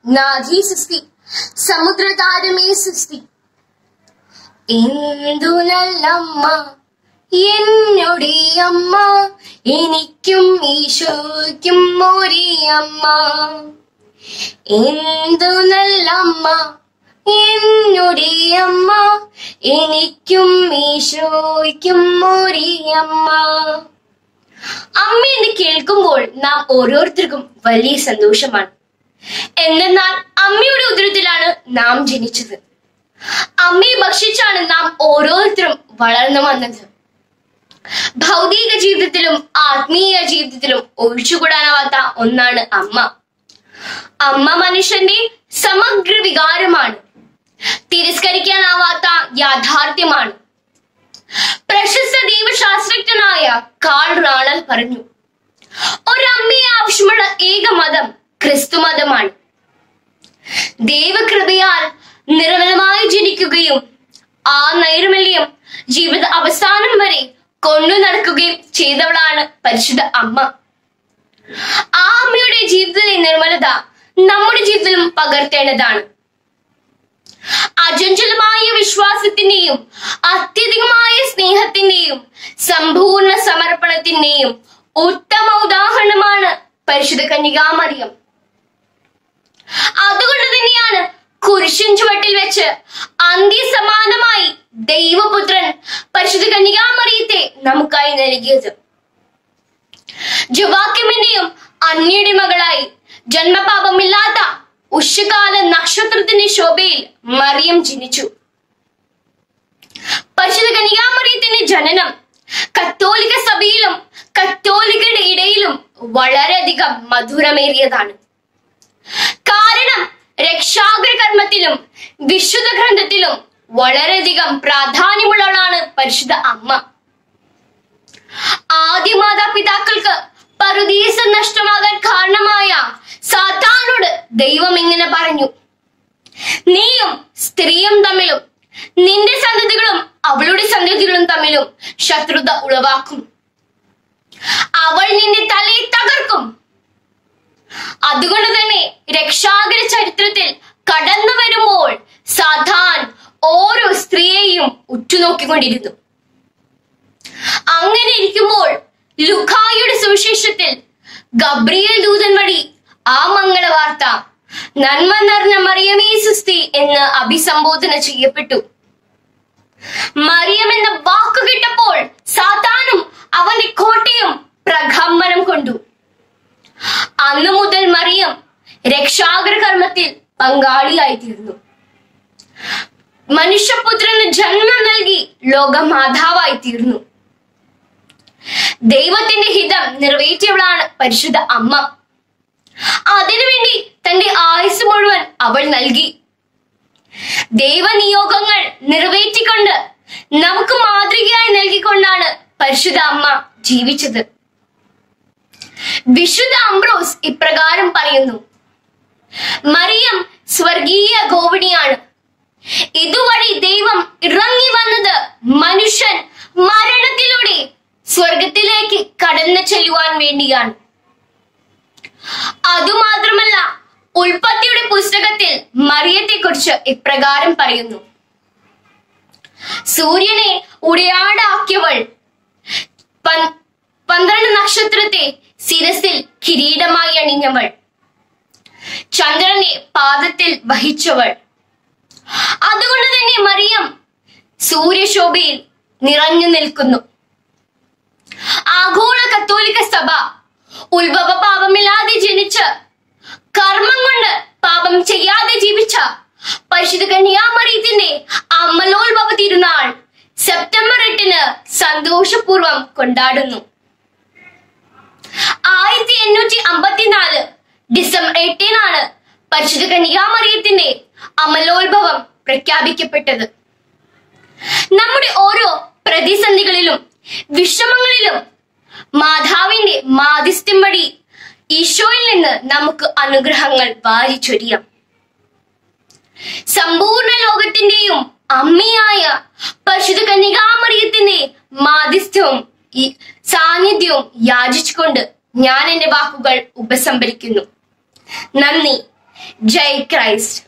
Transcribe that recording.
നാഥി സൃഷ്ടി സമുദ്രതാരമേ സൃഷ്ടി എന്തു നല്ലമ്മ എന്നുടെ അമ്മ എനിക്കും ഈശോയ്ക്കും ഒരേ അമ്മ എന്തു നല്ലമ്മ എന്നുടെ അമ്മ എനിക്കും ഈശോയ്ക്കും ഒരേ അമ്മ അമ്മ എന്ന് കേൾക്കുമ്പോൾ നാം ഓരോരുത്തർക്കും വലിയ സന്തോഷമാണ് എന്തെന്നാൽ അമ്മയുടെ ഉദരത്തിലാണ് നാം ജനിച്ചത് അമ്മയെ ഭക്ഷിച്ചാണ് നാം ഓരോരുത്തരും വളർന്നു വന്നത് ഭൗതിക ജീവിതത്തിലും ആത്മീയ ജീവിതത്തിലും ഒഴിച്ചുകൂടാനാവാത്ത ഒന്നാണ് അമ്മ അമ്മ മനുഷ്യന്റെ സമഗ്ര വികാരമാണ് തിരസ്കരിക്കാനാവാത്ത യാഥാർത്ഥ്യമാണ് പ്രശസ്ത ദൈവശാസ്ത്രജ്ഞനായ കാൾ റാണൽ പറഞ്ഞു ഒരമ്മയെ ആവശ്യമുള്ള ഏക മതം ക്രിസ്തു മതമാണ് ദൈവകൃപയാൽ നിർമ്മലമായി ജനിക്കുകയും ആ നൈർമല്യം ജീവിത അവസാനം വരെ കൊണ്ടു നടക്കുകയും ചെയ്തവളാണ് പരിശുദ്ധ അമ്മ ആ അമ്മയുടെ ജീവിതത്തിലെ നിർമ്മലത നമ്മുടെ ജീവിതത്തിലും പകർത്തേണ്ടതാണ് അചഞ്ചലമായ വിശ്വാസത്തിന്റെയും അത്യധികമായ സ്നേഹത്തിന്റെയും സമ്പൂർണ്ണ സമർപ്പണത്തിന്റെയും ഉത്തമ ഉദാഹരണമാണ് പരിശുദ്ധ കന്യകാമറിയം അതുകൊണ്ട് തന്നെയാണ് കുരിശിൻ ചുവട്ടിൽ വെച്ച് അന്ത്യസമാനമായി ദൈവപുത്രൻ പരിശുദ്ധ കന്യകാമറിയത്തെ നമുക്കായി നൽകിയത് ജവാക്യമിന്റെയും അന്യയുടെ മകളായി ജന്മപാപമില്ലാത്ത ഉഷകാല നക്ഷത്രത്തിന്റെ ശോഭയിൽ മറിയം ജനിച്ചു പരിശുദ്ധ കന്യാമറിയത്തിന്റെ ജനനം കത്തോലിക്ക സഭയിലും കത്തോലിക്കരുടെ ഇടയിലും വളരെയധികം മധുരമേറിയതാണ് കാരണം രക്ഷാഗ്ര കർമ്മത്തിലും വിശുദ്ധ ഗ്രന്ഥത്തിലും വളരെയധികം പ്രാധാന്യമുള്ളവളാണ് പരിശുദ്ധ അമ്മ ആദ്യ മാതാപിതാക്കൾക്ക് പറുദീസ നഷ്ടമാകാൻ കാരണമായ സാത്താനോട് ദൈവം ഇങ്ങനെ പറഞ്ഞു നീയും സ്ത്രീയും തമ്മിലും നിന്റെ സന്തതികളും അവളുടെ സന്തതികളും തമ്മിലും ശത്രുത ഉളവാക്കും അവൾ നിന്റെ തലയെ തകർക്കും അതുകൊണ്ട് തന്നെ രക്ഷാകര ചരിത്രത്തിൽ കടന്നു വരുമ്പോൾ സാധാൻ ഓരോ സ്ത്രീയെയും ഉറ്റുനോക്കിക്കൊണ്ടിരുന്നു അങ്ങനെ ഇരിക്കുമ്പോൾ ലുഖായുടെ സുവിശേഷത്തിൽ ഗബ്രിയേൽ ദൂതൻ വഴി ആ മംഗള വാർത്ത നന്മ നിറഞ്ഞ മറിയമേ സുസ്തി എന്ന് അഭിസംബോധന ചെയ്യപ്പെട്ടു മറിയം എന്ന വാക്കു കിട്ടപ്പോൾ സാത്താനും അവന്റെ കോട്ടയും പ്രകമ്പനം കൊണ്ടു അന്നു മുതൽ മറിയം രക്ഷാകര കർമ്മത്തിൽ പങ്കാളിയായി തീർന്നു മനുഷ്യപുത്രന് ജന്മം നൽകി ലോകമാതാവായി തീർന്നു ദൈവത്തിന്റെ ഹിതം നിറവേറ്റിയവളാണ് പരിശുദ്ധ അമ്മ അതിനുവേണ്ടി തന്റെ ആയുസ് മുഴുവൻ അവൾ നൽകി ദൈവനിയോഗങ്ങൾ നിറവേറ്റിക്കൊണ്ട് നമുക്ക് മാതൃകയായി നൽകിക്കൊണ്ടാണ് പരിശുദ്ധ അമ്മ ജീവിച്ചത് വിശുദ്ധ അംബ്രോസ് ഇപ്രകാരം പറയുന്നു മറിയം സ്വർഗീയ ഗോപിണിയാണ് ഇതുവഴി ദൈവം ഇറങ്ങി വന്നത് മനുഷ്യൻ മരണത്തിലൂടെ സ്വർഗത്തിലേക്ക് കടന്നു ചെല്ലുവാൻ വേണ്ടിയാണ് അതുമാത്രമല്ല ഉൽപ്പത്തിയുടെ പുസ്തകത്തിൽ മറിയത്തെ കുറിച്ച് ഇപ്രകാരം പറയുന്നു സൂര്യനെ ഉടയാടാക്കിയവൾ പൻ- പന്ത്രണ്ട് നക്ഷത്രത്തെ ശിരസിൽ കിരീടമായി അണിഞ്ഞവൾ ചന്ദ്രനെ പാദത്തിൽ വഹിച്ചവൾ അതുകൊണ്ട് തന്നെ മറിയം സൂര്യശോഭയിൽ നിറഞ്ഞു നിൽക്കുന്നു ആഗോള കത്തോലിക്ക സഭ ഉത്ഭവ പാപമില്ലാതെ ജനിച്ച് കർമ്മം കൊണ്ട് പാപം ചെയ്യാതെ ജീവിച്ച പരിശുദ്ധ കന്യാമറിയത്തിന്റെ അമലോത്ഭവ തിരുനാൾ സെപ്റ്റംബർ എട്ടിന് സന്തോഷപൂർവ്വം കൊണ്ടാടുന്നു ആയിരത്തി എണ്ണൂറ്റി അമ്പത്തിനാല് ഡിസംബർ എട്ടിനാണ് പരിശുദ്ധ കന്യാമറിയത്തിന്റെ അമലോത്ഭവം പ്രഖ്യാപിക്കപ്പെട്ടത് നമ്മുടെ ഓരോ പ്രതിസന്ധികളിലും വിഷമങ്ങളിലും മാതാവിന്റെ മാധ്യസ്ഥ്യം വഴി ഈശോയിൽ നിന്ന് നമുക്ക് അനുഗ്രഹങ്ങൾ വാരിച്ചൊരിയാം സമ്പൂർണ്ണ ലോകത്തിന്റെയും അമ്മയായ പരിശുദ്ധ കന്യകാമറിയത്തിന്റെ മാധ്യസ്ഥ്യവും ഈ സാന്നിധ്യവും യാചിച്ചുകൊണ്ട് ഞാൻ എന്റെ വാക്കുകൾ ഉപസംഹരിക്കുന്നു നന്ദി ജയ് ക്രൈസ്റ്റ്